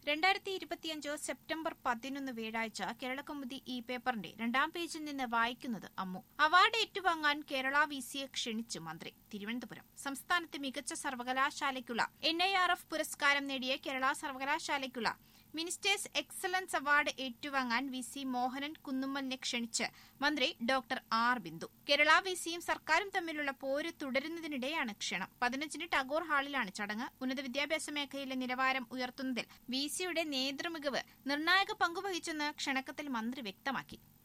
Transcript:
രണ്ടായിരത്തി ഇരുപത്തിയഞ്ച് സെപ്റ്റംബർ പതിനൊന്ന് വ്യാഴാഴ്ച കേരളകൗമുദി ഇ പേപ്പറിന്റെ രണ്ടാം പേജിൽ നിന്ന് വായിക്കുന്നത് അമ്മു അവാർഡ് ഏറ്റുവാങ്ങാൻ കേരള വി സിയെ ക്ഷണിച്ചു മന്ത്രി തിരുവനന്തപുരം സംസ്ഥാനത്തെ മികച്ച സർവകലാശാലയ്ക്കുള്ള എൻ ഐ ആർ എഫ് പുരസ്കാരം നേടിയ കേരള സർവകലാശാലയ്ക്കുള്ള മിനിസ്റ്റേഴ്സ് എക്സലൻസ് അവാർഡ് ഏറ്റുവാങ്ങാൻ വി സി മോഹനൻ കുന്നുമ്മലിനെ ക്ഷണിച്ച് മന്ത്രി doctor R Bindu Kerala V സിയും സർക്കാരും തമ്മിലുള്ള പോര് തുടരുന്നതിനിടെയാണ് ക്ഷണം പതിനഞ്ചിന് ടാഗോർ ഹാളിലാണ് ചടങ്ങ് ഉന്നത വിദ്യാഭ്യാസ മേഖലയിലെ നിലവാരം ഉയർത്തുന്നതിൽ വി സിയുടെ നേതൃമികവ് നിർണായക പങ്കുവഹിച്ചെന്ന് ക്ഷണക്കത്തിൽ മന്ത്രി വ്യക്തമാക്കി